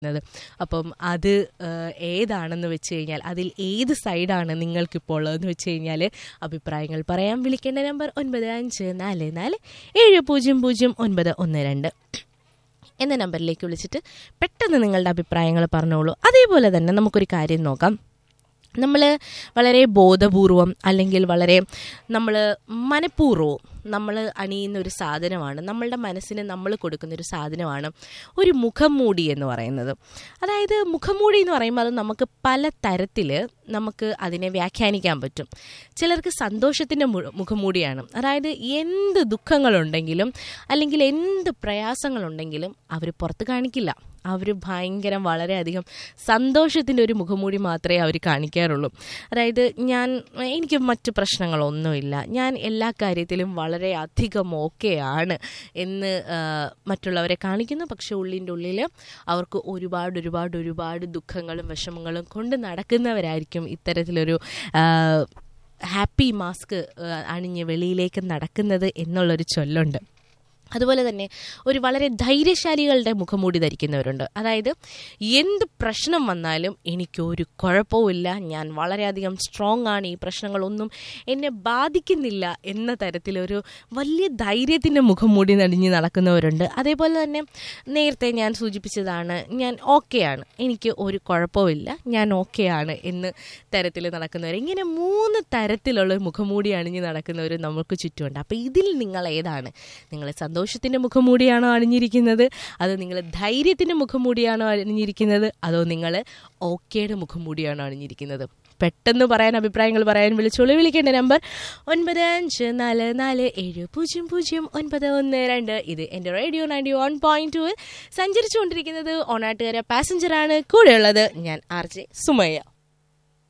ത് അപ്പം അത് ഏഹ്, ഏതാണെന്ന് വെച്ച് കഴിഞ്ഞാൽ അതിൽ ഏത് സൈഡാണ് നിങ്ങൾക്കിപ്പോൾ ഉള്ളതെന്ന് വെച്ച് കഴിഞ്ഞാൽ അഭിപ്രായങ്ങൾ പറയാൻ വിളിക്കേണ്ട നമ്പർ ഒൻപത് അഞ്ച് നാല് നാല് ഏഴ് പൂജ്യം പൂജ്യം ഒൻപത് ഒന്ന് രണ്ട് എന്ന നമ്പറിലേക്ക് വിളിച്ചിട്ട് പെട്ടെന്ന് നിങ്ങളുടെ അഭിപ്രായങ്ങൾ പറഞ്ഞോളൂ അതേപോലെ തന്നെ നമുക്കൊരു കാര്യം നോക്കാം നമ്മൾ വളരെ ബോധപൂർവം അല്ലെങ്കിൽ വളരെ നമ്മൾ മനഃപൂർവ്വവും നമ്മൾ അണിയുന്ന ഒരു സാധനമാണ് നമ്മളുടെ മനസ്സിന് നമ്മൾ കൊടുക്കുന്ന ഒരു സാധനമാണ് ഒരു മുഖം മൂടി എന്ന് പറയുന്നത് അതായത് മുഖംമൂടി എന്ന് പറയുമ്പോൾ അത് നമുക്ക് പല തരത്തിൽ നമുക്ക് അതിനെ വ്യാഖ്യാനിക്കാൻ പറ്റും ചിലർക്ക് സന്തോഷത്തിൻ്റെ മു- മുഖംമൂടിയാണ് അതായത് എന്ത് ദുഃഖങ്ങളുണ്ടെങ്കിലും അല്ലെങ്കിൽ എന്ത് പ്രയാസങ്ങളുണ്ടെങ്കിലും അവർ പുറത്ത് കാണിക്കില്ല അവർ ഭയങ്കര വളരെയധികം സന്തോഷത്തിൻ്റെ ഒരു മുഖംമൂടി മാത്രമേ അവർ കാണിക്കാറുള്ളൂ അതായത് ഞാൻ എനിക്ക് മറ്റു പ്രശ്നങ്ങളൊന്നുമില്ല ഞാൻ എല്ലാ കാര്യത്തിലും വളരെ അധികം ഓക്കെയാണ് എന്ന് ആ, മറ്റുള്ളവരെ കാണിക്കുന്നു പക്ഷെ ഉള്ളിൻ്റെ ഉള്ളിൽ അവർക്ക് ഒരുപാട് ഒരുപാട് ഒരുപാട് ദുഃഖങ്ങളും വിഷമങ്ങളും കൊണ്ട് നടക്കുന്നവരായിരിക്കും ഇത്തരത്തിലൊരു ആ, ഹാപ്പി മാസ്ക് ആ, അണിഞ്ഞ് വെളിയിലേക്ക് നടക്കുന്നത് എന്നുള്ളൊരു ചൊല്ലുണ്ട് അതുപോലെ തന്നെ ഒരു വളരെ ധൈര്യശാലികളുടെ മുഖംമൂടി ധരിക്കുന്നവരുണ്ട് അതായത് എന്ത് പ്രശ്നം വന്നാലും എനിക്കൊരു കുഴപ്പവുമില്ല ഞാൻ വളരെയധികം സ്ട്രോങ് ആണ് ഈ പ്രശ്നങ്ങളൊന്നും എന്നെ ബാധിക്കുന്നില്ല എന്ന തരത്തിലൊരു വലിയ ധൈര്യത്തിൻ്റെ മുഖംമൂടി നടിഞ്ഞ് നടക്കുന്നവരുണ്ട് അതേപോലെ തന്നെ നേരത്തെ ഞാൻ സൂചിപ്പിച്ചതാണ് ഞാൻ ഓക്കെയാണ് എനിക്ക് ഒരു കുഴപ്പമില്ല ഞാൻ ഓക്കെയാണ് എന്ന് തരത്തിൽ നടക്കുന്നവർ ഇങ്ങനെ മൂന്ന് തരത്തിലുള്ള ഒരു മുഖംമൂടി അണിഞ്ഞ് നടക്കുന്നവർ നമുക്ക് ചുറ്റുമുണ്ട് അപ്പോൾ ഇതിൽ നിങ്ങൾ ഏതാണ് നിങ്ങൾ സന്തോഷത്തിൻ്റെ മുഖംമൂടിയാണോ അണിഞ്ഞിരിക്കുന്നത് അതോ നിങ്ങൾ ധൈര്യത്തിൻ്റെ മുഖംമൂടിയാണോ അണിഞ്ഞിരിക്കുന്നത് അതോ നിങ്ങൾ ഓക്കേയുടെ മുഖംമൂടിയാണോ അണിഞ്ഞിരിക്കുന്നത് പെട്ടെന്ന് പറയാൻ അഭിപ്രായങ്ങൾ പറയാൻ വിളിച്ചോളൂ വിളിക്കേണ്ട നമ്പർ ഒൻപത് അഞ്ച് നാല് നാല് ഏഴ് പൂജ്യം പൂജ്യം ഒൻപത് ഒന്ന് രണ്ട് ഇത് എൻ്റെ radio ninety one point two സഞ്ചരിച്ചുകൊണ്ടിരിക്കുന്നത് ഓണാട്ടുകാര പാസഞ്ചറാണ് കൂടെയുള്ളത് ഞാൻ ആർ ജെ സുമയ്യ